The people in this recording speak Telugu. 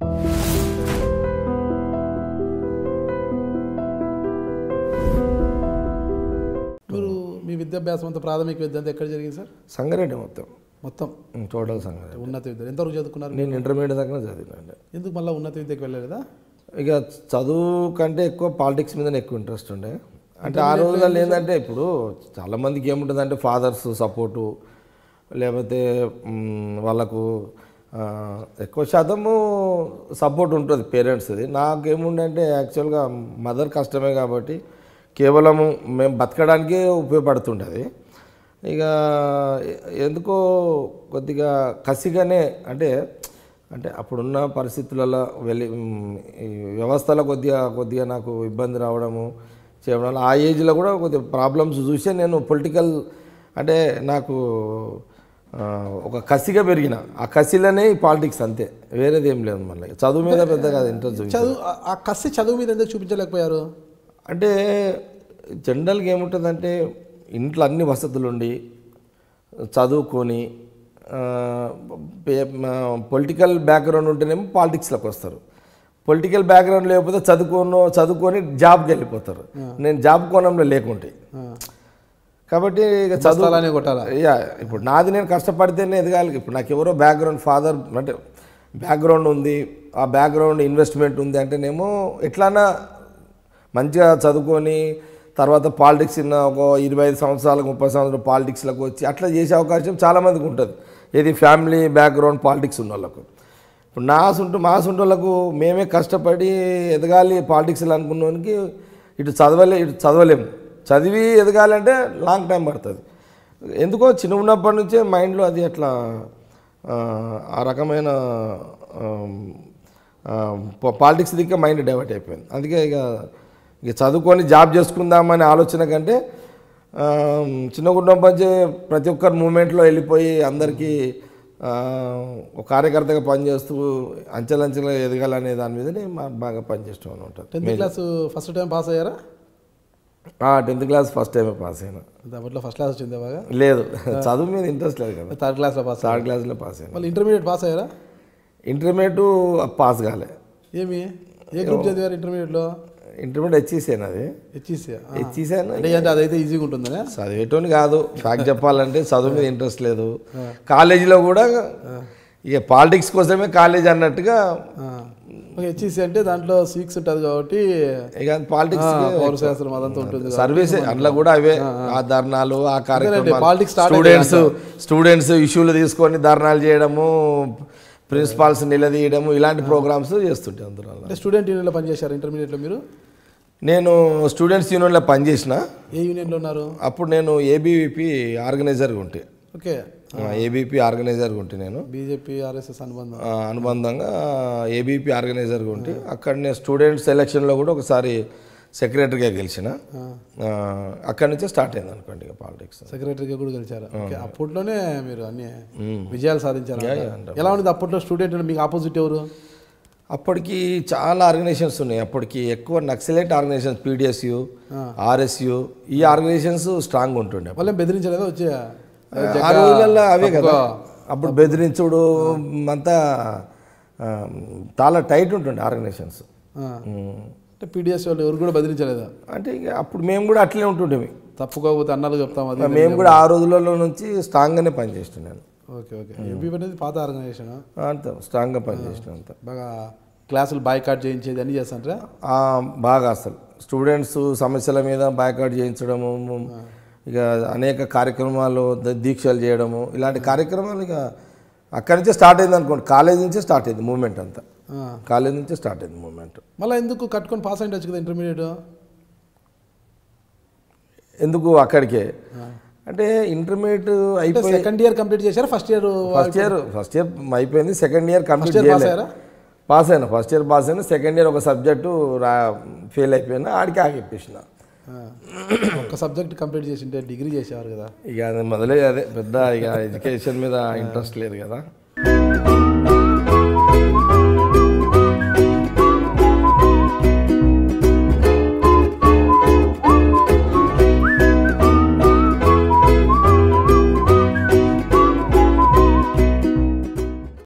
మీరు మీ విద్యాభ్యాసం అంతా ప్రాథమిక విద్య అంతా ఎక్కడ జరిగింది సార్ సంగారెడ్డి మొత్తం మొత్తం ఉమ్, టోటల్ సంగారెడ్డి ఉన్నత విద్య ఎంతవరకు చదువుకున్నారు నేను ఇంటర్మీడియట్ దాకా చదివినండి ఎందుకు మళ్ళీ ఉన్నత విద్యకి వెళ్ళలేదా ఇక చదువు కంటే ఎక్కువ పాలిటిక్స్ మీదనే ఎక్కువ ఇంట్రెస్ట్ ఉండే అంటే ఆ రోజులలో ఏంటంటే ఇప్పుడు చాలామందికి ఏముంటుందంటే ఫాదర్స్ సపోర్టు లేకపోతే మ్, వాళ్ళకు ఆ, ఎక్కువ శాతము సపోర్ట్ ఉంటుంది పేరెంట్స్ది నాకేముండంటే యాక్చువల్గా మదర్ కష్టమే కాబట్టి కేవలము మేము బతకడానికే ఉపయోగపడుతుంటుంది ఇక ఎందుకో కొద్దిగా కసిగానే అంటే అంటే అప్పుడున్న పరిస్థితులలో వెళ్ళి మ్, ఈ వ్యవస్థలో కొద్దిగా కొద్దిగా నాకు ఇబ్బంది రావడము చేయడం వల్ల ఆ ఏజ్లో కూడా కొద్దిగా ప్రాబ్లమ్స్ చూసే నేను పొలిటికల్ అంటే నాకు ఆ, ఒక కసిగా పెరిగిన ఆ కసిలోనే ఈ పాలిటిక్స్ అంతే వేరేది ఏం లేదు మళ్ళీ చదువు మీద పెద్దగా ఇంట్రెస్ట్ చూపించలేదు. చదువు ఆ- ఆ కసి చదువు మీద ఎందుకు చూపించలేకపోయారు అంటే జనరల్గా ఏముంటుందంటే ఇంట్లో అన్ని వసతులు ఉండి చదువుకొని పొలిటికల్ బ్యాక్గ్రౌండ్ ఉంటేనేమో పాలిటిక్స్లోకి వస్తారు పొలిటికల్ బ్యాక్గ్రౌండ్ లేకపోతే చదువుకోను చదువుకొని జాబ్కి వెళ్ళిపోతారు నేను జాబ్ కోణంలో లేకుంటే ఆ. కాబట్టి ఇక చదువు బస్తాలనే కొట్టాలా యా ఇప్పుడు నాది నేను కష్టపడితేనే ఎదగాలి ఇప్పుడు నాకు ఎవరో బ్యాక్గ్రౌండ్ ఫాదర్ అంటే బ్యాక్గ్రౌండ్ ఉంది ఆ బ్యాక్గ్రౌండ్ ఇన్వెస్ట్మెంట్ ఉంది అంటేనేమో ఎట్లానా మంచిగా చదువుకొని తర్వాత పాలిటిక్స్ ఇన్న ఒక ఇరవై ఐదు సంవత్సరాలకు ముప్పై సంవత్సరాలు పాలిటిక్స్లోకి వచ్చి అట్లా చేసే అవకాశం చాలామందికి ఉంటుంది ఇది ఫ్యామిలీ బ్యాక్గ్రౌండ్ పాలిటిక్స్ ఉన్న వాళ్ళకు ఇప్పుడు నా సుంటు మా సుంటులకు మేమే కష్టపడి ఎదగాలి పాలిటిక్స్లో అనుకున్నానికి ఇటు చదవలే ఇటు చదవలేము చదివి ఎదగాలంటే లాంగ్ టైం పడుతుంది ఎందుకో చిన్న ఉన్నప్పటి నుంచే మైండ్లో అది అట్లా ఆ, ఆ రకమైన పాలిటిక్స్ దిక్కే మైండ్ డైవర్ట్ అయిపోయింది అందుకే ఇక ఇక చదువుకొని జాబ్ చేసుకుందామనే ఆలోచన కంటే ఆ, చిన్న కుటుంబం నుంచి ప్రతి ఒక్కరు మూమెంట్లో వెళ్ళిపోయి అందరికీ ఆ, ఒక కార్యకర్తగా పనిచేస్తూ అంచెలంచెలుగా ఎదగాలనే దాని మీదనే మా- బాగా పనిచేస్తాం ఉంటుంది tenth class first time pass అయ్యారా tenth class first time pass అయినా దాంట్లో ఫస్ట్ క్లాస్ వచ్చింది బాగా లేదు చదువు మీద ఇంట్రెస్ట్ లేదు కదా థర్డ్ క్లాస్లో పాస్ థర్డ్ క్లాస్లో పాస్ అయినా మళ్ళీ ఇంటర్మీడియట్ పాస్ అయ్యారా ఇంటర్మీడియట్ పాస్ కాలే ఏమి ఏ గ్రూప్ చదివారు ఇంటర్మీడియట్లో ఇంటర్మీడియట్ హెచ్ఈసాను అది హెచ్ఈసీ హెచ్ఈసాను అంటే అంటే అదైతే ఈజీగా ఉంటుందనే చదివేటోని కాదు ఫ్యాక్ట్ చెప్పాలంటే చదువు మీద ఇంట్రెస్ట్ లేదు కాలేజీలో కూడా ఇక పాలిటిక్స్ కోసమే కాలేజ్ అన్నట్టుగా ఓకే హెచ్ఈసీ అంటే దాంట్లో సిక్స్ ఉంటుంది కాబట్టి ఇక పాలిటిక్స్ పౌరశాస్త్రం అదంతా ఉంటుంది సర్వీస్ అందులో కూడా అవే ఆ ధర్నాలు ఆ కార్యక్రమాలు politics start స్టూడెంట్స్ స్టూడెంట్స్ ఇష్యూలు తీసుకొని ధర్నాలు చేయడము ప్రిన్సిపాల్స్ నిలదీయడము ఇలాంటి ప్రోగ్రామ్స్ చేస్తుంటే అందులో అంటే స్టూడెంట్ యూనియన్లో పనిచేశారు ఇంటర్మీడియట్లో మీరు నేను స్టూడెంట్స్ యూనియన్లో పనిచేసిన ఏ యూనియన్లో ఉన్నారు అప్పుడు నేను ఏబీవీపీ ఆర్గనైజర్గా ఉంటే ఓకే ఏబీపీ ఆర్గనైజర్గా ఉంటే నేను బీజేపీ ఆర్ఎస్ఎస్ అనుబంధం ఆ, అనుబంధంగా ఏబీపీ ఆర్గనైజర్గా ఉంటే అక్కడ నేను స్టూడెంట్స్ సెలక్షన్లో కూడా ఒకసారి సెక్రటరీగా గెలిచిన ఆ, అక్కడి నుంచే స్టార్ట్ అయింది అనుకోండి ఇక పాలిటిక్స్ సెక్రటరీగా కూడా గెలిచారు ఓకే అప్పట్లోనే మీరు అన్ని విజయాలు సాధించారు ఎలా ఉండేది అప్పట్లో స్టూడెంట్ మీకు ఆపోజిట్ ఎవరు అప్పటికి చాలా ఆర్గనైజేషన్స్ ఉన్నాయి అప్పటికి ఎక్కువ నక్సలైట్ ఆర్గనైజేషన్స్ పీడిఎస్యు ఆర్ఎస్యు ఈ ఆర్గనైజేషన్స్ స్ట్రాంగ్ ఉంటుండే వాళ్ళేం బెదిరించలేదా వచ్చి ఆ రోజులలో అవే కదా అప్పుడు బెదిరించుడు అంతా ఆ, చాలా టైట్ ఉంటుండే ఆర్గనైజేషన్స్ ఆ. అంటే పీడిఎస్ వాళ్ళు ఎవరు కూడా బెదిరించలేదా అంటే ఇక అప్పుడు మేము కూడా అట్లే ఉంటుండేవి తప్పుకోకపోతే అన్నాలు చెప్తాం అది మేము కూడా ఆ రోజులలో నుంచి స్ట్రాంగ్గానే పనిచేస్తున్నాను ఓకే ఓకే ఎంపీ అనేది పాత ఆర్గనైజేషన్ అంత స్ట్రాంగ్గా పనిచేసిన అంత బాగా క్లాసులు బాయ్కాట్ చేయించేది అన్ని చేస్తాంటారా ఆ, బాగా అసలు స్టూడెంట్స్ సమస్యల మీద బాయ్కాట్ చేయించడము ఇక అనేక కార్యక్రమాలు ద- దీక్షలు చేయడము ఇలాంటి కార్యక్రమాలు ఇక అక్కడి నుంచే స్టార్ట్ అయింది అనుకోండి కాలేజ్ నుంచే స్టార్ట్ అయింది మూమెంట్ అంతా కాలేజ్ నుంచే స్టార్ట్ అయింది మూమెంట్ మళ్ళీ ఎందుకు కట్టుకొని పాస్ అయ్యి కదా ఇంటర్మీడియట్ ఎందుకు అక్కడికే అంటే ఇంటర్మీడియట్ అయిపోయి సెకండ్ ఇయర్ కంప్లీట్ చేశారా first year first year first year అయిపోయింది second year complete year pass చేయలేదు అయ్యారా? పాస్ అయినా ఫస్ట్ ఇయర్ పాస్ అయినా సెకండ్ ఇయర్ ఒక సబ్జెక్టు రా ఫెయిల్ అయిపోయినా ఆడికి ఆగిప్పేసిన ఒక సబ్జెక్ట్ కంప్లీట్ చేసింటే డిగ్రీ చేసేవారు కదా ఇక అది మొదలే అదే పెద్ద ఇక ఎడ్యుకేషన్ మీద ఇంట్రెస్ట్ లేదు కదా